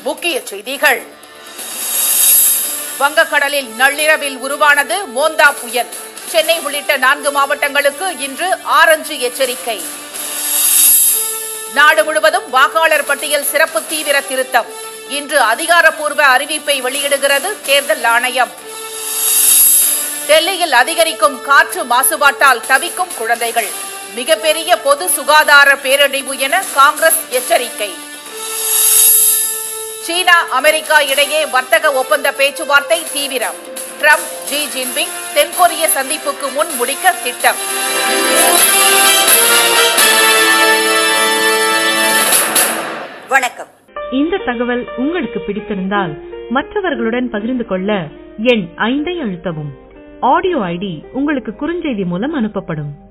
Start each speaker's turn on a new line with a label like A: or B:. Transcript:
A: முக்கிய செய்திகள் வங்கக்கடலில் நள்ளிரவில் உருவானது மோந்தா புயல் சென்னை உள்ளிட்ட நான்கு மாவட்டங்களுக்கு இன்று ஆரஞ்சு எச்சரிக்கை நாடு முழுவதும் வாக்காளர் பட்டியல் சிறப்பு தீவிர திருத்தம் இன்று அதிகாரப்பூர்வ அறிவிப்பை வெளியிடுகிறது தேர்தல் ஆணையம் டெல்லியில் அதிகரிக்கும் காற்று மாசுபாட்டால் தவிக்கும் குழந்தைகள் மிகப்பெரிய பொது சுகாதார பேரழிவு என காங்கிரஸ் எச்சரிக்கை சீனா அமெரிக்கா இடையே வர்த்தக ஒப்பந்த பேச்சுவார்த்தை தீவிரம் ட்ரம்ப் ஜி ஜின்பிங் தென்கொரிய சந்திப்புக்கு முன் முடிக்க திட்டம்
B: வணக்கம்
C: இந்த தகவல் உங்களுக்கு பிடித்திருந்தால் மற்றவர்களுடன் பகிர்ந்து கொள்ள எண் ஐந்தை அழுத்தவும் ஆடியோ ஐடி உங்களுக்கு குறுஞ்செய்தி மூலம் அனுப்பப்படும்